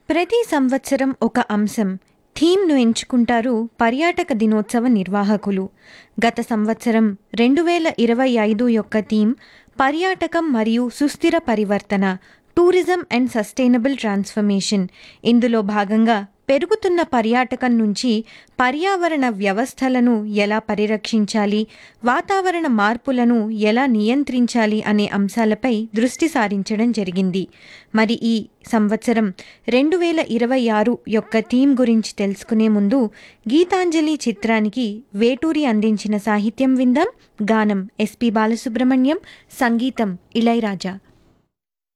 ప్రతి సంవత్సరం ఒక అంశం థీమ్ను ఎంచుకుంటారు పర్యాటక దినోత్సవ నిర్వాహకులు గత సంవత్సరం రెండు వేల ఇరవై ఐదు యొక్క థీమ్ పర్యాటకం మరియు సుస్థిర పరివర్తన టూరిజం అండ్ సస్టైనబుల్ ట్రాన్స్ఫర్మేషన్ ఇందులో భాగంగా పెరుగుతున్న పర్యాటకం నుంచి పర్యావరణ వ్యవస్థలను ఎలా పరిరక్షించాలి వాతావరణ మార్పులను ఎలా నియంత్రించాలి అనే అంశాలపై దృష్టి సారించడం జరిగింది మరి ఈ సంవత్సరం రెండు వేల ఇరవై ఆరు యొక్క థీమ్ గురించి తెలుసుకునే ముందు గీతాంజలి చిత్రానికి వేటూరి అందించిన సాహిత్యం విందాం గానం ఎస్పి బాలసుబ్రహ్మణ్యం సంగీతం ఇళయరాజా